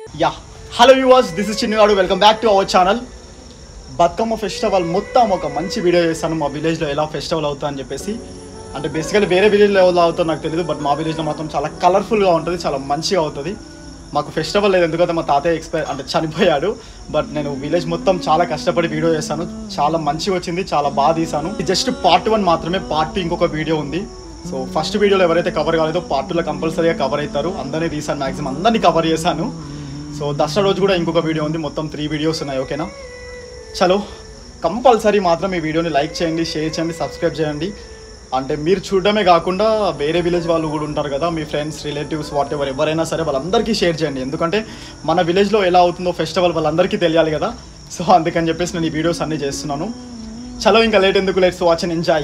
Yeah hello viewers this is Chinnagadu welcome back to our channel Bathukamma festival మొత్తం ఒక మంచి video చేశాను మా విలేజ్లో ఎలా ఫెస్టివల్ అవుతుంది అని చెప్పేసి అంటే బేసికలీ వేరే విలేజ్లో ఎలా అవుతుందో నాకు తెలియదు బట్ మా విలేజ్లో మాత్రం చాలా కలర్ఫుల్గా ఉంటుంది చాలా మంచిగా అవుతుంది మాకు ఫెస్టివల్ లేదు ఎందుకంటే మా తాతయ్య ఎక్స్పైర్ అంటే చనిపోయాడు బట్ నేను విలేజ్ మొత్తం చాలా కష్టపడి వీడియో చేశాను చాలా మంచిగా వచ్చింది చాలా బాగా తీశాను జస్ట్ పార్ట్ వన్ మాత్రమే పార్ట్ టూ ఇంకొక వీడియో ఉంది సో ఫస్ట్ వీడియోలో ఎవరైతే కవర్ కాలేదో పార్ట్ టూలో కంపల్సరీగా కవర్ అవుతారు అందరినీ తీసాను మాక్సిమం అందరినీ కవర్ చేశాను సో దసరా రోజు కూడా ఇంకొక వీడియో ఉంది మొత్తం త్రీ వీడియోస్ ఉన్నాయి ఓకేనా చలో కంపల్సరీ మాత్రం ఈ వీడియోని లైక్ చేయండి షేర్ చేయండి సబ్స్క్రైబ్ చేయండి అంటే మీరు చూడడమే కాకుండా వేరే విలేజ్ వాళ్ళు కూడా ఉంటారు కదా మీ ఫ్రెండ్స్ రిలేటివ్స్ వాట్ ఎవర్ ఎవరైనా సరే వాళ్ళందరికీ షేర్ చేయండి ఎందుకంటే మన విలేజ్లో ఎలా అవుతుందో ఫెస్టివల్ వాళ్ళందరికీ తెలియాలి కదా సో అందుకని చెప్పేసి నేను ఈ వీడియోస్ అన్నీ చేస్తున్నాను చలో ఇంకా లేట్ ఎందుకు లెట్స్ వాచ్ అండ్ ఎంజాయ్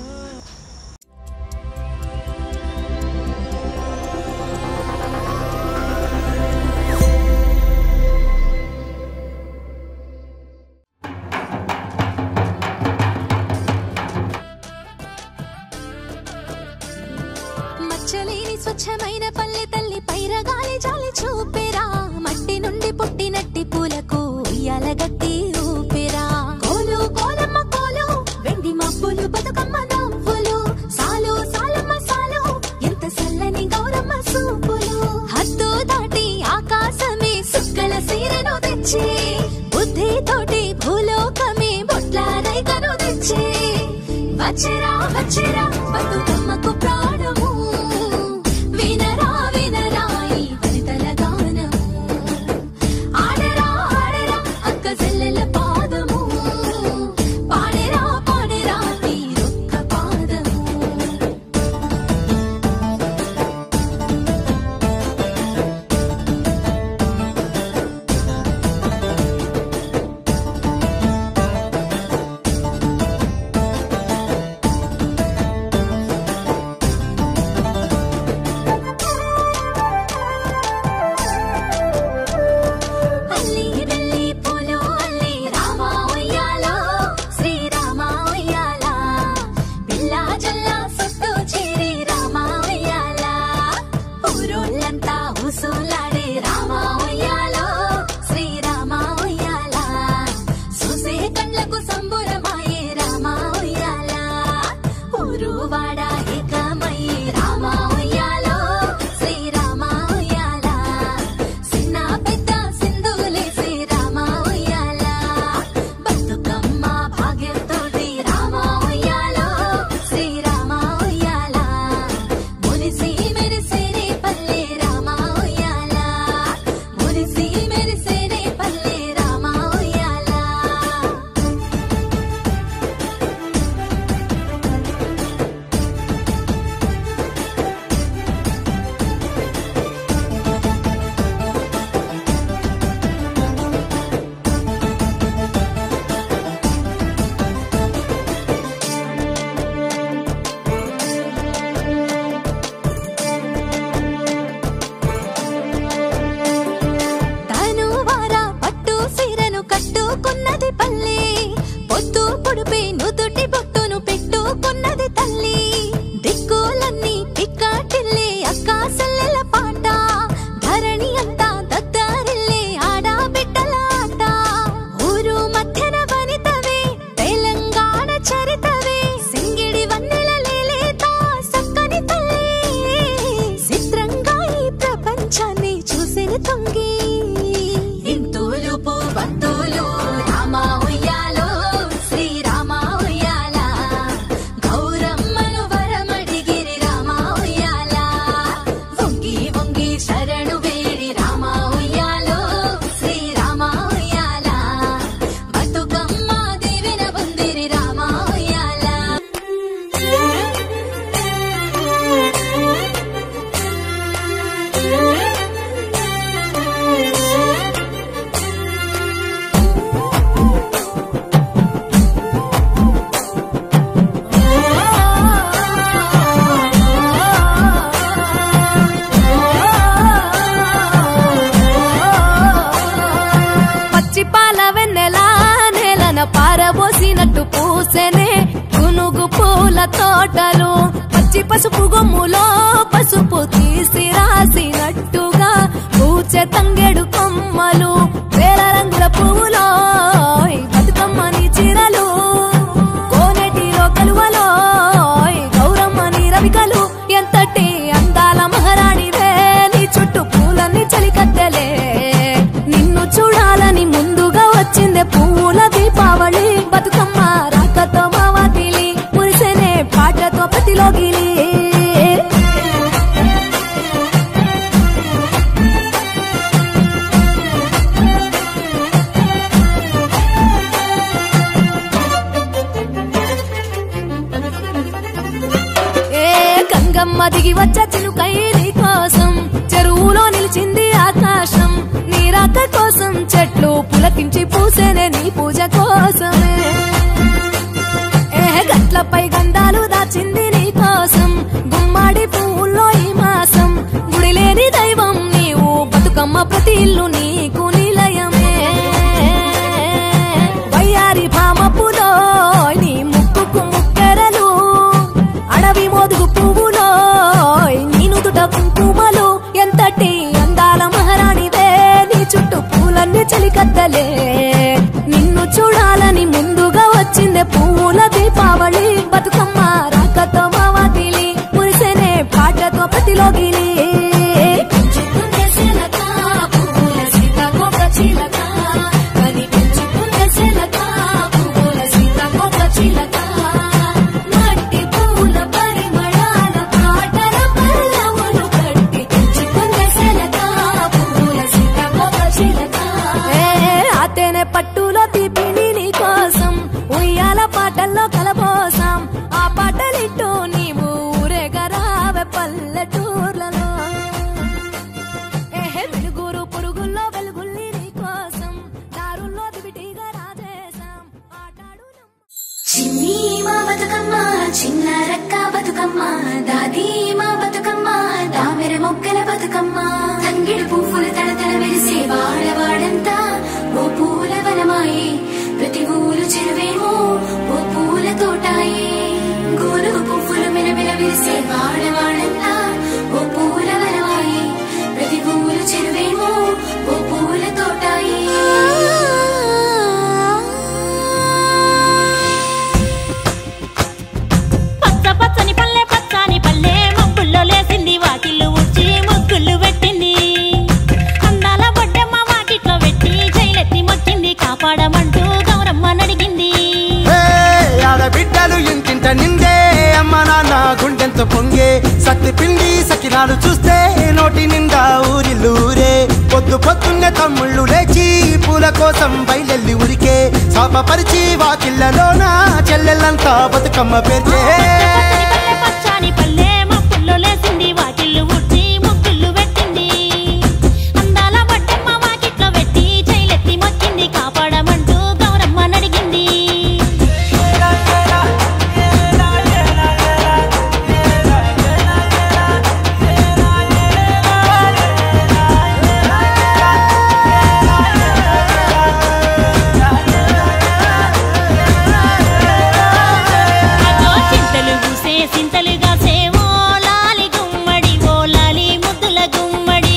మచ్చలేని స్వచ్ఛమైన పల్లె తల్లి పైరగాలి జాలి చూపెరా మట్టి నుండి పుట్టినట్టి పూలకు ఉయ్యాలగట్టి ఊపిరా కోలు కోలమ్మ కోలు వెండి మబ్బులు బతుకమ్మ నవ్వులు సాలు సాలమ్మ సాలు ఎంత సల్లని గౌరమ్మ సూపులు హద్దు దాటి ఆకాశమే సుక్కల సీరను తెచ్చి బుద్ధితోటి భూలోకమే బొట్ల రైకను తెచ్చి వచ్చరా వచ్చరా బతుకమ్మకు ప్రాణము వినరా వినరా ఈ వనితల గానము ఆడరా ఆడరా అక్క చెల్లెల పాదము పాడెరా పాడెరా నీరొక్క పాదము అల్లి రెల్లి పూలు అల్లి రామ ఉయ్యాలో శ్రీరామ ఉయ్యాల పిల్ల జల్ల సుట్టు చేరి రామ ఉయ్యాల ఊరోళ్ళంతా ఉసులాడే రామ ఉయ్యాలో శ్రీరామ ఉయ్యాల చూసే కళ్ళకు సంబురమాయే రామ ఉయ్యాల ఊరు వాడ ఏకమై రామ ఉయ్యాలో శ్రీరామ ఉయ్యాల చిన్న పెద్ద సింధులేసి రామ ఉయ్యాల బతుకమ్మ భాగ్యంతోటి రామ ఉయ్యాలో శ్రీరామ ఉయ్యాల మునిసి మెరిసేనే పల్లె రామ ఉయ్యాల మునిసి మెరిసేనే పల్లె రామ ఉయ్యాల తనువార పట్టు సీరను కట్టుకున్నది పల్లె పొద్దు పొడిపే నుదుటి బొట్టును పెట్టుకున్నది తల్లి దిక్కులన్నీ పిక్కటిల్లే అక్క సెల్లెల పాట ధరణి అంతా దద్దరిల్లే ఆడబిడ్డల ఆట ఊరు మధ్యన వనితవే తెలంగాణ చరితవే సింగిడి వన్నెల లేలేత సక్కని తల్లి చిత్రంగా ఈ ప్రపంచాన్ని చూసిన తొంగి ఇంతులు బంతులు రామ ఉయ్యాలో శ్రీరామ ఉయ్యాల గౌరమ్మను వరమడిగిరి రామ ఉయ్యాల వంగి వంగి శరణు వేడి రామ ఉయ్యాలో శ్రీరామ ఉయ్యాల బతుకమ్మ దేవిన పొందిరి రామ ఉయ్యాల పచ్చి పాల వెన్నెలా నేలన పారబోసినట్టు పూసెనే గునుగు పూల తోటలు పచ్చి పసుపు గొమ్ములో పసుపు తీసి రాసినట్టుగా పూచ పూచే తంగేడు కొమ్మలు వేల రంగుల పువ్వులో బతుకమ్మని చీరలు కోనేటిలో కలువలో గౌరమ్మని రవికలు ఎంతటి అందాల మహారాణివే నీ చుట్టూ పూలన్నీ చలికత్తెలే నిన్ను చూడాలని ముందుగా వచ్చిందే పువ్వుల దీపావళి బతుకమ్మ రాకతో మావాతిలి మురిసెనే పాటతో ప్రతిలోగిలి ఏ గంగమ్మ దిగి వచ్చ చిలుకై నీ కోసం చెరువులో నిలిచింది ఆకాశం నీ రాక కోసం చెట్లు పులకించి పూసేనే నీ పూజ కోసమే ఏ గట్లపై గంధాలు దాచింది నీ కోసం గుమ్మాడి పువ్వుల్లో ఈ మాసం గుడి లేని దైవం నీవు బతుకమ్మ ప్రతి ఇల్లు నీకు నిలయమే వయ్యారి భామపులో నీ ముక్కుకు ముక్కెరలు అడవి మోదుగు పువ్వులో నీ నుదుట కుంకుమలు ఎంతటి అందాల మహారాణివే నీ చుట్టూ పూలన్నీ చలికత్తలే నిన్ను చూడాలని ముందుగా వచ్చిందే పువ్వుల దీపావళి బతుకమ్మ రాకతో మావాతిలి మురిసెనే పాటతో ప్రతిలోగిలి పెంచుకునే శిలక, పువ్వుల సీతాకోక చిలక. కనిపించుకునే శిలక, పువ్వుల సీతాకోక చిలక. మట్టి పూల పరిమళాల పాటల పల్లవులు కట్టి. పెంచుకునే శిలక, పువ్వుల సీతాకోక చిలక. ఏ ఆతేనే పట్టులో తీపిని నీ కోసం ఉయ్యాల పాటల్లో కలబోసాం ఆ పాటలిట్టు నీవు ఊరేగరావే పల్లెటూర్లలో ఏహే వెలుగురు పురుగుల్లో వెలుగుల్ని నీ కోసం దారుల్లో దివిటీగా రాజేశాం ఆటాడు చిన్ని మా బతుకమ్మ చిన్న రక్క బతుకమ్మ దాది మా బతుకమ్మ దామెర మొగ్గల బతుకమ్మ తంగిడి పువ్వులు తడతడ మెరిసే వాడవాడంతా ఓ పూల వనమాయే ప్రతి ఊలు చెరువేమో ఓ పూల తోటాయే గోరు పువ్వులు మెలమెల విరిసే వాడవాడంతా ఓ పూల వనమాయే ప్రతి ఊలు చెరువేమో ఓ పూల పచ్చ పచ్చని పల్లె పచ్చని పల్లె మబ్బుల్లో లేసింది వాకిళ్ళు ఉచ్చి ముగ్గులు పెట్టింది అందాల బొడ్డమ్మ వాకిట్లో పెట్టి జైలెత్తి మొక్కింది కాపాడమంటూ గౌరమ్మ నడిగింది ఏ, ఆడబిడ్డలు ఇంటింట నిందే అమ్మ నాన్న గుండెంతో పొంగే సత్తి పిండి సకినాలు చూస్తే నోటి నిండా ఊరిల్లూరే పొద్దు పొద్దున్నే తమ్ముళ్ళు లేచి పూల కోసం బయలెల్లి ఉరికే శాపపరిచి వాకిళ్ళలోన చెల్లెళ్ళంతా బతుకమ్మ పేర్చే పచ్చని పల్లె పచ్చని పల్లె మబ్బుల్లో లేసింది వాకిళ్ళు ఉచ్చి ముగ్గులు పెట్టింది అందాల బొడ్డమ్మ వాకిట్లో పెట్టి జైలెత్తి మొక్కింది కాపాడమంటూ గౌరమ్మ నడిగింది అదో చింతలు పూసే సింతలు కాసే ఓ లాలి గుమ్మడి ఓ లాలి ముద్దుల గుమ్మడి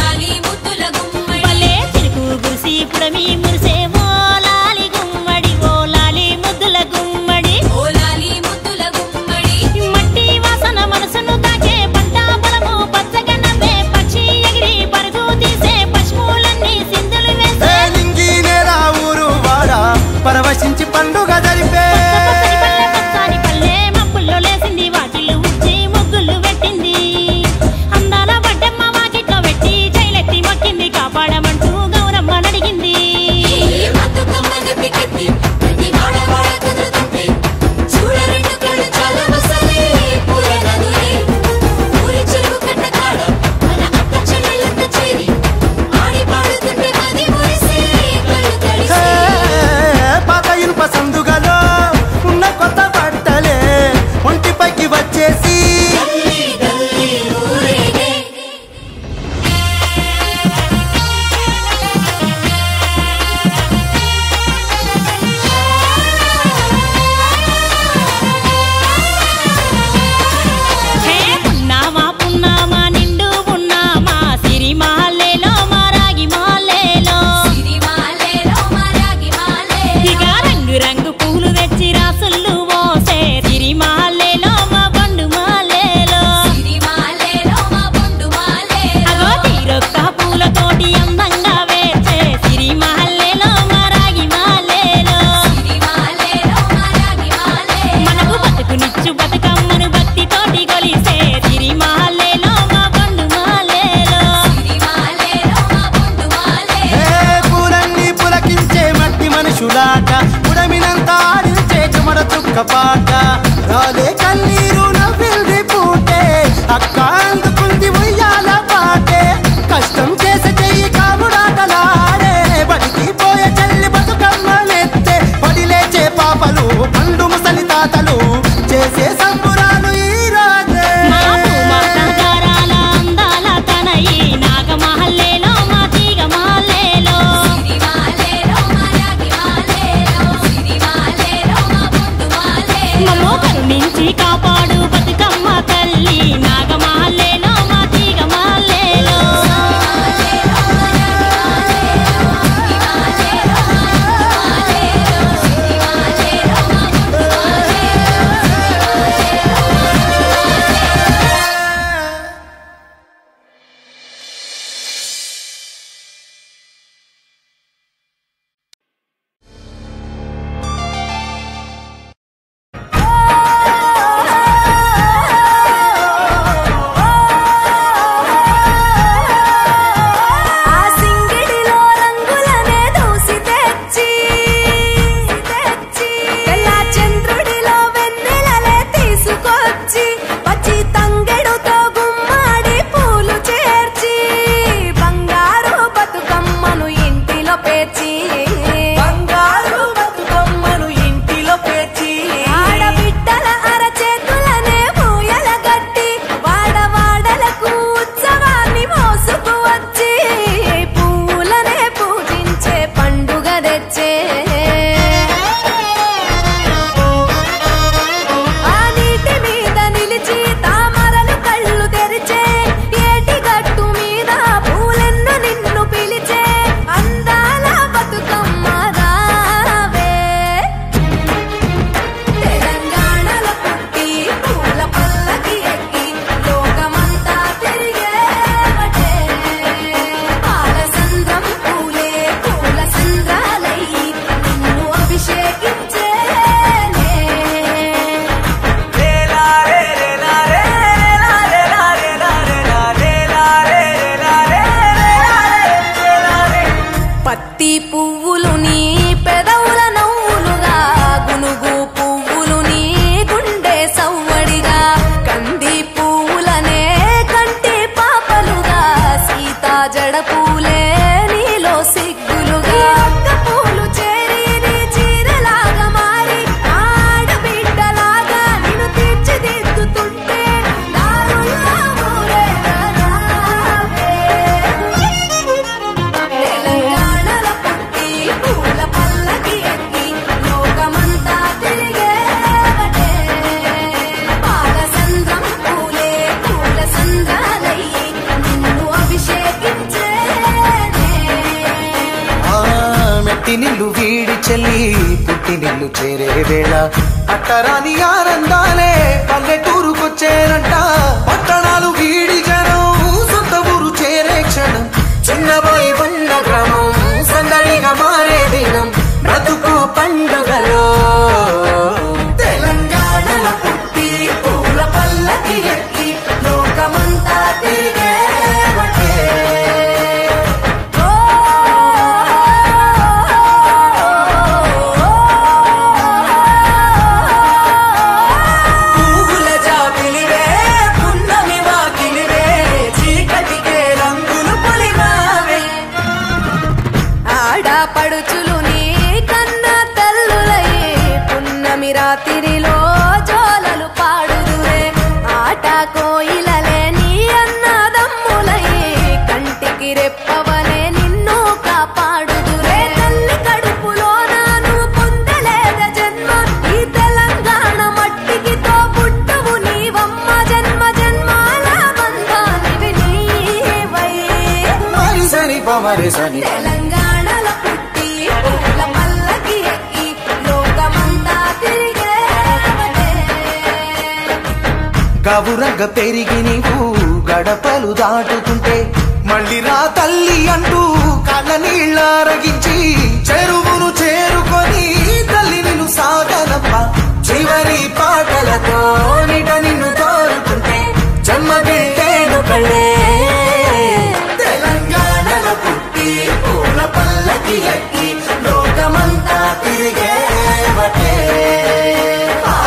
భలే చిరుకు గురిసి పుడమి మురిసే ఓ లాలి గుమ్మడి ఓ లాలి ముద్దుల గుమ్మడి మట్టి వాసన మనసును తాకే పంట పొలము పచ్చగా నవ్వే పక్షి ఎగిరి పరుగు తీసే పశువులన్నీ సింధులు ఏ వేసే నింగి నేల ఊరు వాడ పరవశించి పండుగ జరిపే పచ్చని పల్లె పచ్చని పల్లె మబ్బుల్లో లేసింది వాకిళ్ళు ఉచ్చి ముగ్గులు పెట్టింది అందాల బడ్డమ్మ వాకిట్లో పెట్టి జైలెత్తి మొక్కింది కాపాడమంటూ గౌరమ్మ నడిగింది పాట రాలే కన్నీరు నవ్వింది పూటే అక్క అందుకుంది ఉయ్యాల పాటే కష్టం చేసే చెయ్యి కాముడాటలాడే బడికి పోయే చెల్లి బతుకమ్మలెత్తే పడి లేచే పాపలు పండు ముసలి తాతలు చేసే సంబురాలు ఈ రాజే మాపు మాతాగారాల అందాల తనయి నాగమహల్లేలో మా తీగ మహల్లేలో మమ్మో కరుణించి కాపాడు బతుకమ్మ తల్లి నాగమహల్లేలో మా తీగ మహల్లేలో ఆ సింగిడిలో రంగులనే దూసి తెచ్చి తెచ్చి తెల్ల చంద్రుడిలో వెన్నెలలే తీసుకొచ్చి పచ్చి తంగెడుతో గుమ్మాడి పూలు చేర్చి బంగారు బతుకమ్మను ఇంటిలో పేర్చి బంగారు బతుకమ్మను ఇంటిలో పేర్చి ఆడబిడ్డల అరచేతులనే పూయల గట్టి వాడవాడలకు ఉత్సవాన్ని మోసుకు వచ్చి పువ్వులనే పూజించే పండుగ తెచ్చే ఆ నీటి మీద నిలిచి తామరలు కళ్ళు తెరిచే ఏటి గట్టు మీద పూలెన్ను నిన్ను పిలిచే అందాల బతుకమ్మ రావే తెలంగాణలో పుట్టి పూల పల్లకి ఎక్కి లోకమంతా తిరిగేవటే పాలసంద్రం పూలే పూల సంద్రాలయ్యి నిన్ను అభిషేకించేనే పత్తి పువ్వులు నీ పెదవుల నవ్వులుగా గునుగు పువ్వులు నీ గుండె సవ్వడిగా కంది పువ్వులనే కంటి పాపలుగా సీతా జడ పూలే నీలో సిగ్గులుగా ఒక్క పూలు చేరి నీ చీరలాగా మారి ఆడబిడ్డలాగా నిన్ను తీర్చిదిద్దుతుంటే దారుల్లో ఊరేగరావే. తెలంగాణలో పుట్టి పూల పల్లకి ఎక్కి లోకమంతా తిరిగేవటే పాలసంద్రం పూలే పూల సంద్రాలయ్యి నిన్ను అభిషేకించేనే ఆ మెట్టి నిల్లు వీడి చెల్లి పుట్టి నిల్లు చేరే వేళ అట్టరాని ఆనందాలే పల్లెటూరుకొచ్చేనంట పట్టణాలు వీడి జనం సొంత ఊరు చేరే క్షణం చిన్నబోయి బండ గ్రామం సందడిగా మారే దినం బ్రతుకు పండుగలో తెలంగాణలో పుట్టి పూల పల్లకి ఎక్కి లోకమంతా తిరిగేవటే పువ్వుల జాబిలివే పున్నమి వాకిలివే చీకటికే రంగులు పొలిమావే ఆడపడుచులు నీ కన్న తల్లులయ్యే పున్నమి రాత్రిలో జోలలు పాడుదురే ఆట కోయిలలే నీ అన్నదమ్ములయ్యే కంటికి రెప్పవలే నిన్ను కాపాడుదురే తల్లి కడుపులో నాను పొందలేద జన్మ ఈ తెలంగాణ మట్టికి తో పుట్టవు నీవమ్మ జన్మ జన్మాల బంధానివి నీవై మరి సని పమరి సని తెలంగాణలో పుట్టి పూల పల్లకి ఎక్కి లోకమంతా తిరిగేవటే గవురగ పెరిగి నీవు గడపలు దాటుతుంటే మళ్ళీ రా తల్లి అంటూ కళ్ళ నీళ్ళరగించి చెరువును చేరుకొని తల్లి నిన్ను సాగనప్ప చివరి పాటలతో నిట నిన్ను కోరుకుంటే జన్మగిట్టేను కళ్ళే తెలంగాణలో పుట్టి పూల పల్లకి ఎక్కి లోకమంతా తిరిగేవటే ఆ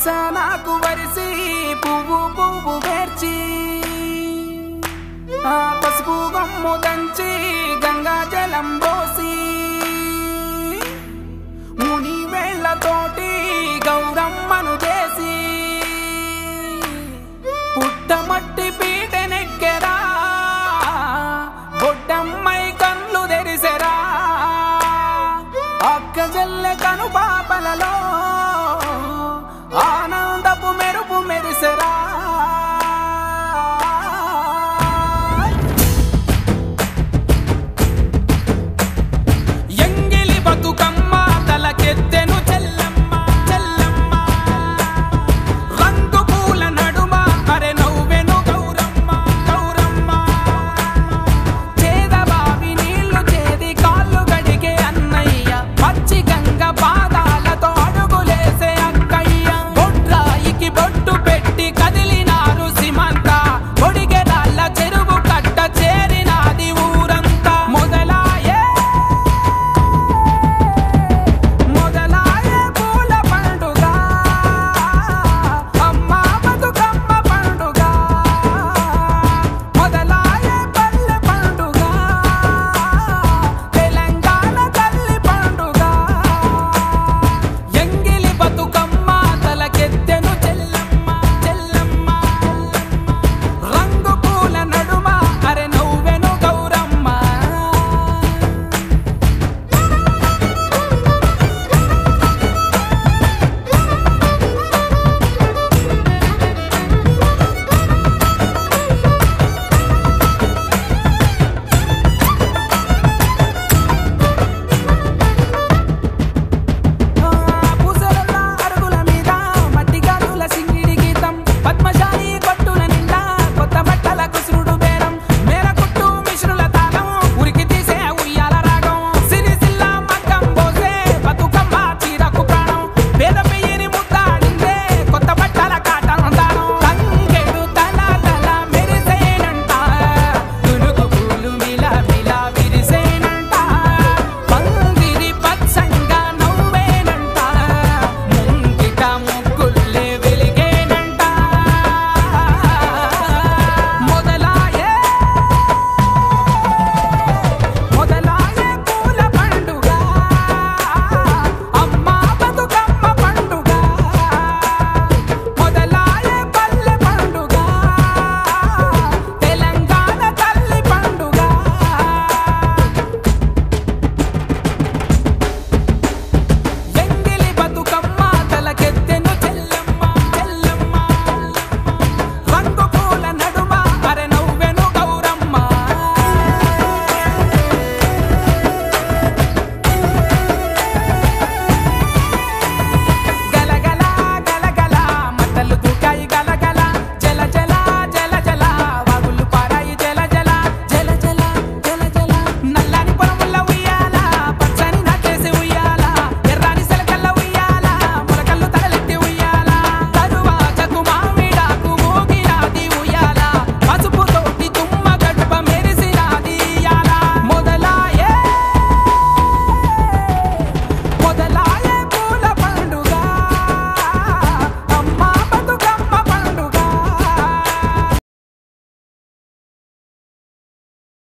వరస నాకు వరిసి పువ్వు పువ్వు పేర్చి ఆ పసుపు గమ్ము దంచి గంగా జలం పోసి ముని వేళ్ళతోటి